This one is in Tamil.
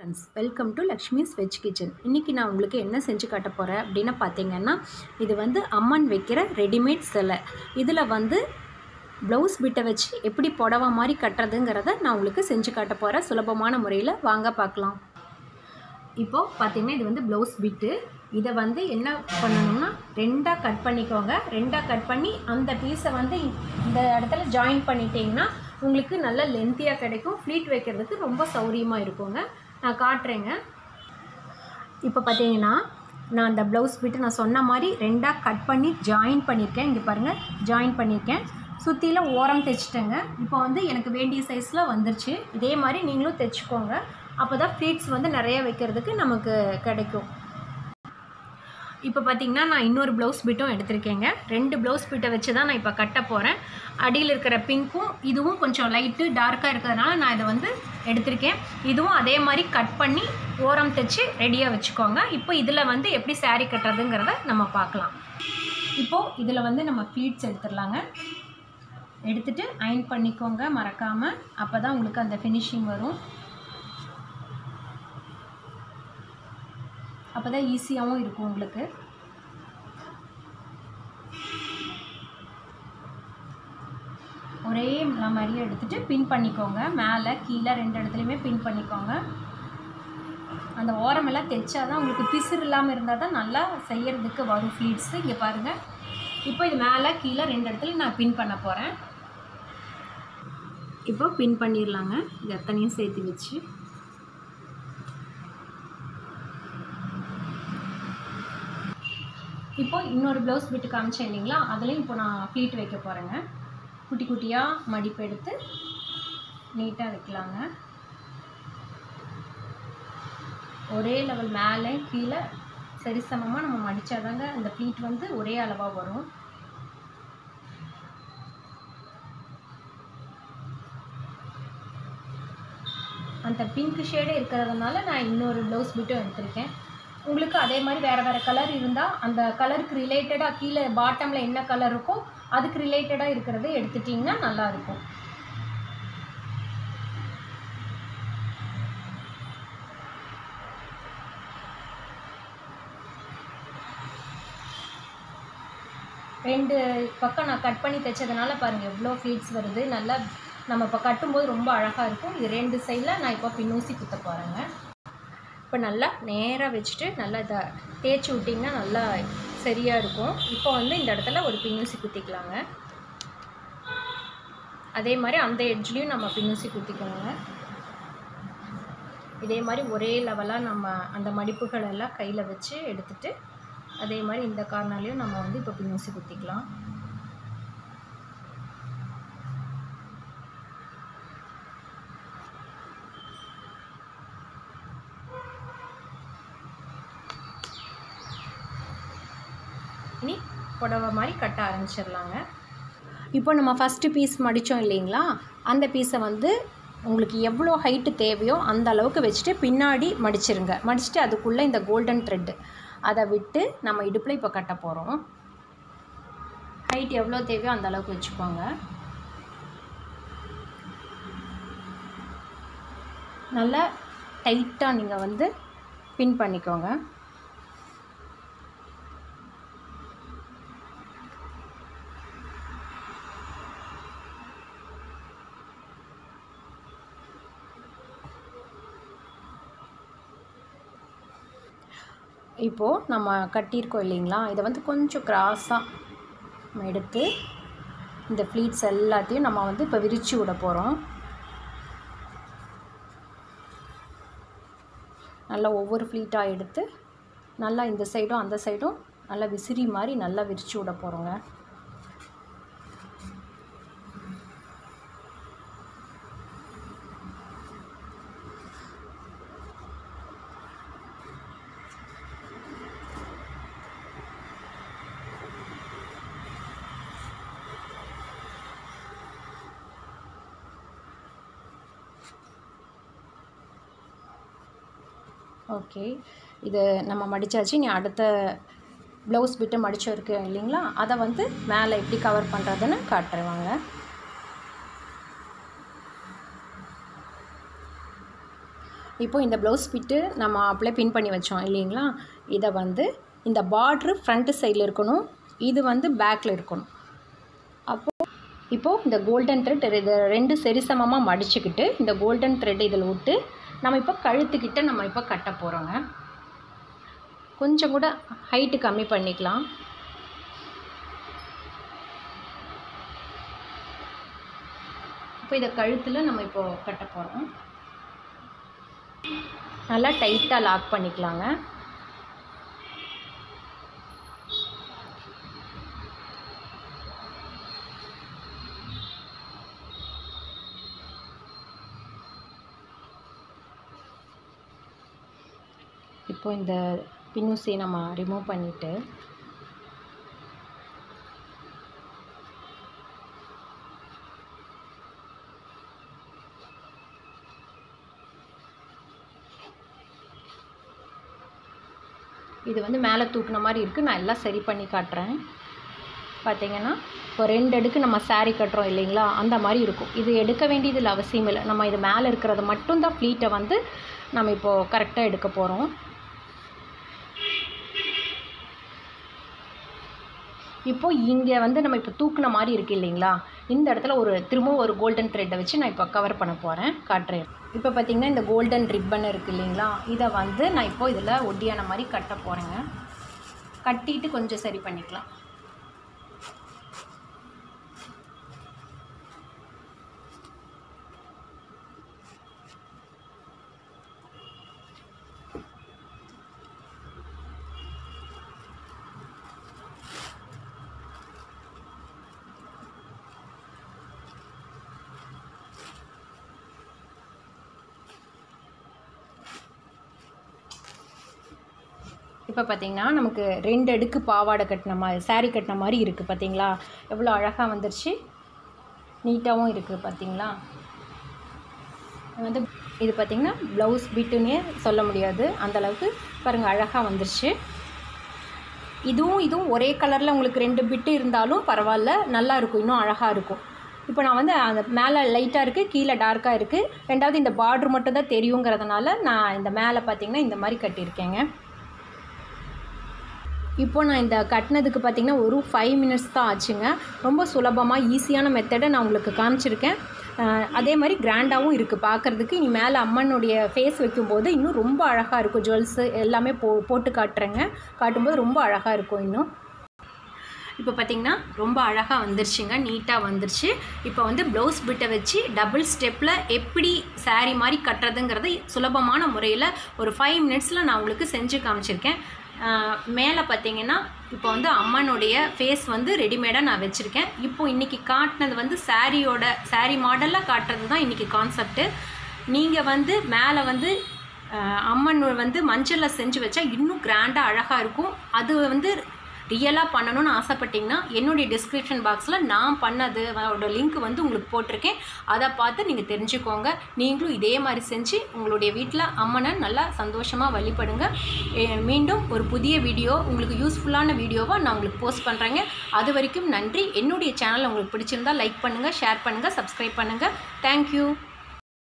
friends welcome to Lakshmi's veg kitchen இன்றைக்கி நான் உங்களுக்கு என்ன செஞ்சு காட்ட போகிறேன் அப்படின்னு பார்த்தீங்கன்னா இது வந்து அம்மன் வைக்கிற ரெடிமேட் சிலை இதில் வந்து ப்ளவுஸ் பிட்டை வச்சு எப்படி புடவை மாதிரி கட்டுறதுங்கிறத நான் உங்களுக்கு செஞ்சு காட்ட போகிறேன் சுலபமான முறையில் வாங்க பார்க்கலாம் இப்போது பார்த்தீங்கன்னா இது வந்து ப்ளவுஸ் பிட்டு இதை வந்து என்ன பண்ணணும்னா ரெண்டாக கட் பண்ணிக்கோங்க ரெண்டாக கட் பண்ணி அந்த பீஸை வந்து இந்த இடத்துல ஜாயின் பண்ணிட்டீங்கன்னா உங்களுக்கு நல்ல லென்த்தியாக கிடைக்கும் ஃப்ளீட் வைக்கிறதுக்கு ரொம்ப சௌரியமாக இருக்குங்க நான் காட்டுறேங்க இப்போ பார்த்தீங்கன்னா நான் அந்த ப்ளவுஸ் பிட்டு நான் சொன்ன மாதிரி ரெண்டாக கட் பண்ணி ஜாயின் பண்ணியிருக்கேன் இங்கே பாருங்கள் ஜாயின் பண்ணியிருக்கேன் சுற்றிலும் ஓரம் தைச்சிட்டேங்க இப்போ வந்து எனக்கு வேண்டிய சைஸில் வந்துருச்சு இதே மாதிரி நீங்களும் தைச்சிக்கோங்க அப்போ தான் ஃப்ளீட்ஸ் வந்து நிறைய வைக்கிறதுக்கு நமக்கு கிடைக்கும் இப்போ பார்த்தீங்கன்னா நான் இன்னொரு ப்ளவுஸ் பிட்டும் எடுத்திருக்கேங்க ரெண்டு ப்ளவுஸ் பிட்டை வச்சு தான் நான் இப்போ கட்ட போகிறேன் அடியில் இருக்கிற பிங்க்கும் இதுவும் கொஞ்சம் லைட்டு டார்க்காக இருக்கிறதுனால நான் இதை வந்து எடுத்திருக்கேன் இதுவும் அதே மாதிரி கட் பண்ணி ஓரம் தைச்சு ரெடியாக வச்சுக்கோங்க இப்போ இதில் வந்து எப்படி saree கட்டுறதுங்கிறத நம்ம பார்க்கலாம் இப்போது இதில் வந்து நம்ம ஃப்ளீட்ஸ் எடுத்துடலாங்க எடுத்துகிட்டு அயன் பண்ணிக்கோங்க மறக்காமல் அப்போ தான் உங்களுக்கு அந்த ஃபினிஷிங் வரும் அப்போ தான் ஈஸியாகவும் இருக்கும் உங்களுக்கு ஒரே மாதிரியே எடுத்துகிட்டு பின் பண்ணிக்கோங்க மேலே கீழே ரெண்டு இடத்துலையுமே பின் பண்ணிக்கோங்க அந்த ஓரமெல்லாம் தைச்சா தான் உங்களுக்கு பிசுறு இல்லாமல் இருந்தால் தான் நல்லா செய்யறதுக்கு வரும் ஃப்ளீட்ஸு இங்கே பாருங்கள் இப்போ இது மேலே கீழே ரெண்டு இடத்துல நான் பின் பண்ண போகிறேன் இப்போ பின் பண்ணிடலாங்க இது எத்தனையும் சேர்த்து வச்சு இப்போ இன்னொரு ப்ளவுஸ் பிட்டு காமிச்சேன் இல்லைங்களா அதுலேயும் இப்போ நான் ஃப்ளீட் வைக்க போகிறேங்க குட்டி குட்டியாக மடிப்பு எடுத்து நீட்டாக வைக்கலாங்க ஒரே லெவல் மேலே கீழே சரிசமமாக நம்ம மடித்தாதாங்க அந்த ஃப்ளீட் வந்து ஒரே அளவாக வரும் அந்த பிங்க் ஷேடே இருக்கிறதுனால நான் இன்னொரு ப்ளவுஸ் பிட்டும் எடுத்திருக்கேன் உங்களுக்கு அதே மாதிரி வேறு வேறு கலர் இருந்தால் அந்த கலருக்கு ரிலேட்டடாக கீழே பாட்டமில் என்ன கலர் இருக்கோ அதுக்கு ரிலேட்டடாக இருக்கிறத எடுத்துட்டிங்கன்னா நல்லாயிருக்கும் ரெண்டு பக்கம் நான் கட் பண்ணி தைச்சதுனால பாருங்கள் எவ்வளோ ஃப்ளீட்ஸ் வருது நல்லா நம்ம இப்போ கட்டும்போது ரொம்ப அழகாக இருக்கும் இது ரெண்டு சைடில் நான் இப்போ பின்னூசி குத்த போகிறேங்க இப்போ நல்லா நேராக வச்சுட்டு நல்லா இதை தேய்ச்சி விட்டிங்கன்னா நல்லா சரியாக இருக்கும் இப்போ வந்து இந்த இடத்துல ஒரு பின்னூசி குத்திக்கலாங்க அதே மாதிரி அந்த எட்ஜ்லேயும் நம்ம பின்னூசி குத்திக்கணுங்க இதே மாதிரி ஒரே லெவலாக நம்ம அந்த மடிப்புகள் எல்லாம் கையில் வச்சு எடுத்துட்டு அதே மாதிரி இந்த கார்னர்லேயும் நம்ம வந்து இப்போ பின்னூசி குத்திக்கலாம் இனி புடவை மாதிரி கட்ட ஆரம்பிச்சிடலாங்க இப்போ நம்ம ஃபஸ்ட்டு பீஸ் மடித்தோம் இல்லைங்களா அந்த பீஸை வந்து உங்களுக்கு எவ்வளோ ஹைட்டு தேவையோ அந்த அளவுக்கு வச்சுட்டு பின்னாடி மடிச்சிருங்க மடிச்சுட்டு அதுக்குள்ளே இந்த கோல்டன் த்ரெட்டு அதை விட்டு நம்ம இடுப்பில் இப்போ கட்ட போகிறோம் ஹைட் எவ்வளோ தேவையோ அந்த அளவுக்கு வச்சுக்கோங்க நல்லா டைட்டாக நீங்கள் வந்து பின் பண்ணிக்கோங்க இப்போது நம்ம கட்டியிருக்கோம் இல்லைங்களா இதை வந்து கொஞ்சம் கிராஸாக நம்ம எடுத்து இந்த ஃப்ளீட்ஸ் எல்லாத்தையும் நம்ம வந்து இப்போ விரித்து விட போகிறோம் நல்லா ஒவ்வொரு ஃப்ளீட்டாக எடுத்து நல்லா இந்த சைடும் அந்த சைடும் நல்லா விசிறி மாதிரி நல்லா விரித்து விட போகிறோங்க ஓகே இது நம்ம மடித்தாச்சு நீ அடுத்த ப்ளவுஸ் பிட்டு மடிச்சு இருக்கு இல்லைங்களா அதை வந்து மேலே எப்படி கவர் பண்ணுறதுன்னு காட்டுருவாங்க இப்போ இந்த ப்ளவுஸ் பிட்டு நம்ம அப்படியே பின் பண்ணி வச்சோம் இல்லைங்களா இதை வந்து இந்த பார்ட்ரு ஃப்ரண்ட்டு சைடில் இருக்கணும் இது வந்து பேக்கில் இருக்கணும் அப்போது இப்போது இந்த கோல்டன் த்ரெட் இதை ரெண்டு சரிசமமாக மடிச்சுக்கிட்டு இந்த கோல்டன் த்ரெட் இதில் விட்டு நம்ம இப்போ கழுத்துக்கிட்ட நம்ம இப்போ கட்ட போகிறோங்க கொஞ்சம் கூட ஹைட்டு கம்மி பண்ணிக்கலாம் இப்போ இதை கழுத்தில் நம்ம இப்போது கட்ட போகிறோம் நல்லா டைட்டாக லாக் பண்ணிக்கலாங்க இப்போ இந்த பின்னூசியை நம்ம ரிமூவ் பண்ணிவிட்டு இது வந்து மேலே தூக்குன மாதிரி இருக்குது நான் எல்லாம் சரி பண்ணி காட்டுறேன் பார்த்தீங்கன்னா இப்போ ரெண்டு அடுக்கு நம்ம saree கட்டுறோம் இல்லைங்களா அந்த மாதிரி இருக்கும் இது எடுக்க வேண்டியதில் அவசியம் இல்லை நம்ம இது மேலே இருக்கிறத மட்டும்தான் ஃப்ளீட்டை வந்து நம்ம இப்போது கரெக்டாக எடுக்க போகிறோம் இப்போ இங்கே வந்து நம்ம இப்போ தூக்குன மாதிரி இருக்குது இல்லைங்களா இந்த இடத்துல ஒரு திரும்பவும் ஒரு கோல்டன் த்ரெட்டை வச்சு நான் இப்போ கவர் பண்ண போகிறேன் காட்டுறேன் இப்போ பார்த்தீங்கன்னா இந்த கோல்டன் ரிப்பன் இருக்குது இல்லைங்களா இதை வந்து நான் இப்போ இதில் ஒட்டியான மாதிரி கட்ட போகிறேங்க கட்டிட்டு கொஞ்சம் சரி பண்ணிக்கலாம் இப்போ பார்த்தீங்கன்னா நமக்கு ரெண்டு அடுக்கு பாவாடை கட்டின மாதிரி saree கட்டின மாதிரி இருக்குது பார்த்தீங்களா எவ்வளோ அழகாக வந்துருச்சு நீட்டாகவும் இருக்குது பார்த்தீங்களா இது வந்து இது பார்த்திங்கன்னா ப்ளவுஸ் பிட்டுன்னே சொல்ல முடியாது அந்த அளவுக்கு பாருங்கள் அழகாக வந்துருச்சு இதுவும் இதுவும் ஒரே கலரில் உங்களுக்கு ரெண்டு பிட்டு இருந்தாலும் பரவாயில்ல நல்லா இருக்கும் இன்னும் அழகாக இருக்கும் இப்போ நான் வந்து அந்த மேலே லைட்டாக இருக்குது கீழே டார்க்காக இருக்குது ரெண்டாவது இந்த பார்ட்ரு மட்டும் தான் தெரியுங்கிறதுனால நான் இந்த மேலே பார்த்தீங்கன்னா இந்த மாதிரி கட்டியிருக்கேங்க இப்போ நான் இந்த கட்டினதுக்கு பார்த்தீங்கன்னா ஒரு ஃபைவ் மினிட்ஸ் தான் ஆச்சுங்க ரொம்ப சுலபமாக ஈஸியான மெத்தடை நான் உங்களுக்கு காமிச்சிருக்கேன் அஹ் அதே மாதிரி கிராண்டாகவும் இருக்குது பார்க்குறதுக்கு இனி மேலே அம்மனுடைய ஃபேஸ் வைக்கும்போது இன்னும் ரொம்ப அழகாக இருக்கும் ஜுவல்ஸு எல்லாமே போ போட்டு காட்டுறேங்க காட்டும்போது ரொம்ப அழகாக இருக்கும் இன்னும் இப்போ பார்த்தீங்கன்னா ரொம்ப அழகாக வந்துருச்சுங்க நீட்டாக வந்துருச்சு இப்போ வந்து ப்ளவுஸ் பிட்டை வச்சு டபுள் ஸ்டெப்பில் எப்படி saree மாதிரி கட்டுறதுங்கிறது சுலபமான முறையில் ஒரு ஃபைவ் மினிட்ஸில் நான் உங்களுக்கு செஞ்சு காமிச்சிருக்கேன் மேலே பார்த்தீங்கன்னா இப்போ வந்து அம்மனுடைய ஃபேஸ் வந்து ரெடிமேடாக நான் வச்சுருக்கேன் இப்போ இன்றைக்கி காட்டினது வந்து சாரியோட saree மாடலில் காட்டுறது தான் இன்றைக்கி கான்செப்ட்டு நீங்கள் வந்து மேலே வந்து அஹ், அம்மன் வந்து மஞ்சளில் செஞ்சு வச்சா இன்னும் கிராண்டாக அழகாக இருக்கும் அது வந்து ரியலாக பண்ணணும்னு ஆசைப்பட்டீங்கன்னா என்னுடைய டிஸ்கிரிப்ஷன் பாக்ஸில் நான் பண்ணது அதோட லிங்க் வந்து உங்களுக்கு போட்டிருக்கேன் அதை பார்த்து நீங்கள் தெரிஞ்சுக்கோங்க நீங்களும் இதே மாதிரி செஞ்சு உங்களுடைய வீட்டில் அம்மனை நல்லா சந்தோஷமாக வழிபடுங்க எ- மீண்டும் ஒரு புதிய வீடியோ உங்களுக்கு யூஸ்ஃபுல்லான வீடியோவாக நான் உங்களுக்கு போஸ்ட் பண்ணுறேங்க அது வரைக்கும் நன்றி என்னுடைய சேனல் உங்களுக்கு பிடிச்சிருந்தா லைக் பண்ணுங்கள் ஷேர் பண்ணுங்கள் சப்ஸ்கிரைப் பண்ணுங்கள் தேங்க்யூ